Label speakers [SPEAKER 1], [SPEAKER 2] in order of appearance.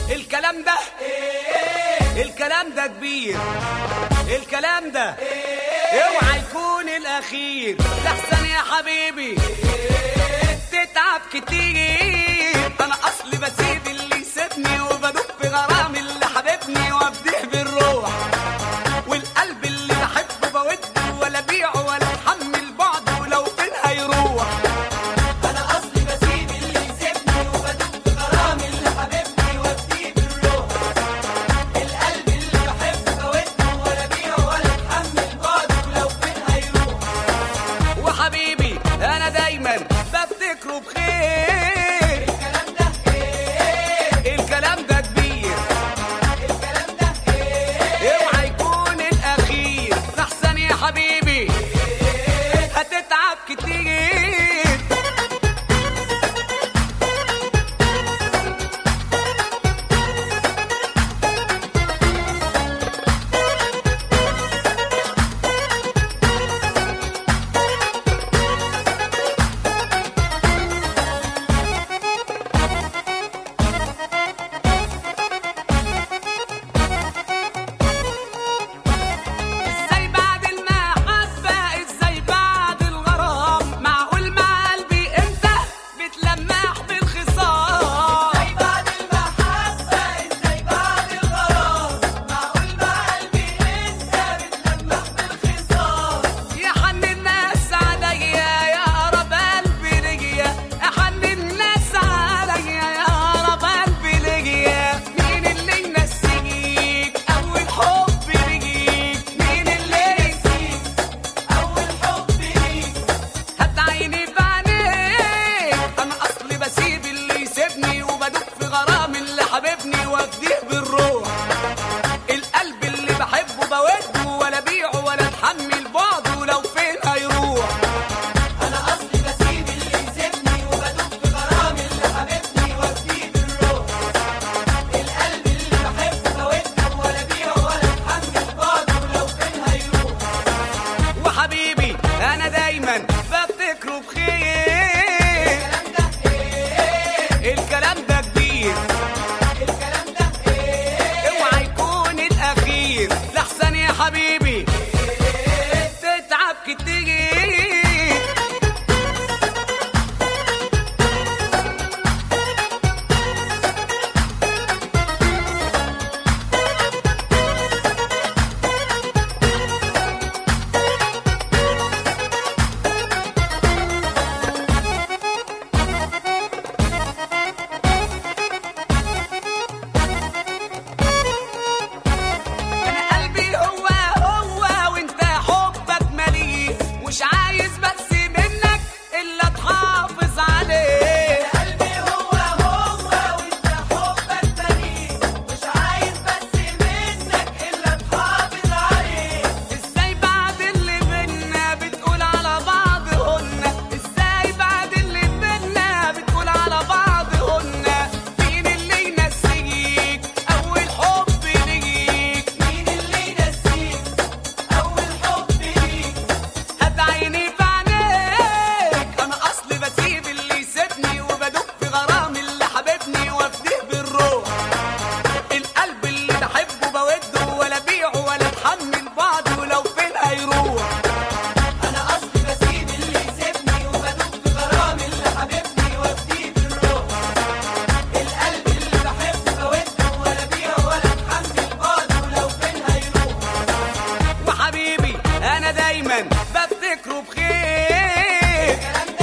[SPEAKER 1] الكلام ده الكلام ده كبير الكلام ده اوعى يكون الاخير لحسن يا حبيبي تتعب كتير انا اصلي بسيب اللي يسيبني وبدوب في غرام اللي حبيبني وابديه بالروح والقلب اللي بحبه بوده ولا بيعه ولا اتحمل بعده ولو فين هيروح
[SPEAKER 2] انا اصلي بسيب اللي يسيبني وبدوب في غرام اللي حبيبني وابديه بالروح القلب اللي بحبه بوده ولا بيعه ولا اتحمل بعده ولو فين هيروح
[SPEAKER 1] وحبيبي انا دايما بفتكره بخير
[SPEAKER 2] الكلام ده ايه
[SPEAKER 1] الكلام ده كبير
[SPEAKER 2] الكلام ده ايه
[SPEAKER 1] اوعى يكون الاخير لحسن يا حبيبي هتتعب كتير ازاي بعد المحبة ازاي بعد الغرام معقول مع قلبي انت بتلمح بالخصام
[SPEAKER 2] ازاي بعد المحبة ازاي بعد الغرام معقول مع قلبي انت بتلمح بالخصام
[SPEAKER 1] يا حن الناس عليا يا قرب قلبي ليا يا حن الناس عليا يا قرب قلبي ليا مين اللي ينسيك اول حب ليك مين اللي ينسيك
[SPEAKER 2] اول حب ليك
[SPEAKER 1] هات عيني في عينيك انا اصلي بسيب اللي يسيبني وبدوب في غرام اللي حبيبني وافديه بالروح القلب اللي بحبه بوده ولا بيعه ولا اتحمل بعده ولو فين هيروح
[SPEAKER 2] انا اصلي بسيب اللي يسيبني وبدوب في غرام اللي حبيبني وابديه بالروح القلب اللي بحبه بوده ولا بيعه ولا اتحمل بعده ولو فين هيروح
[SPEAKER 1] وحبيبي انا دايما بفتكره بخير
[SPEAKER 2] الكلام ده ايه
[SPEAKER 1] الكلام ده كبير
[SPEAKER 2] الكلام ده ايه
[SPEAKER 1] اوعى يكون الاخير لحسن يا حبيبي تتعب كتير انا قلبي هو هو وانت حبك مليء مش عايز بس منك الا تحافظ عليه
[SPEAKER 2] قلبي هو هو وانت حبك بريء مش عايز بس منك الا تحافظ عليه
[SPEAKER 1] ازاي بعد اللي بينا بتقول على بعض هنا ازاي بعد اللي بينا بتقول على بعض هنا مين اللي ينسيك اول حب ليك
[SPEAKER 2] مين اللي ينسيك اول حب ليك
[SPEAKER 1] هات عيني في عينيك انا اصلي بسيب اللي يسيبني وبدوب في غرام اللي حبيبني وافديه بالروح القلب اللي بحبه بوده ولا بيعه ولا اتحمل بعده ولو فين هيروح
[SPEAKER 2] انا اصلي بسيب اللي يسيبني وبدوب في غرام اللي حبيبني وابديه بالروح القلب اللي بحبه بوده ولا بيعه ولا اتحمل بعده ولو فين هيروح
[SPEAKER 1] وحبيبي انا دايما بفتكره بخير
[SPEAKER 2] الكلام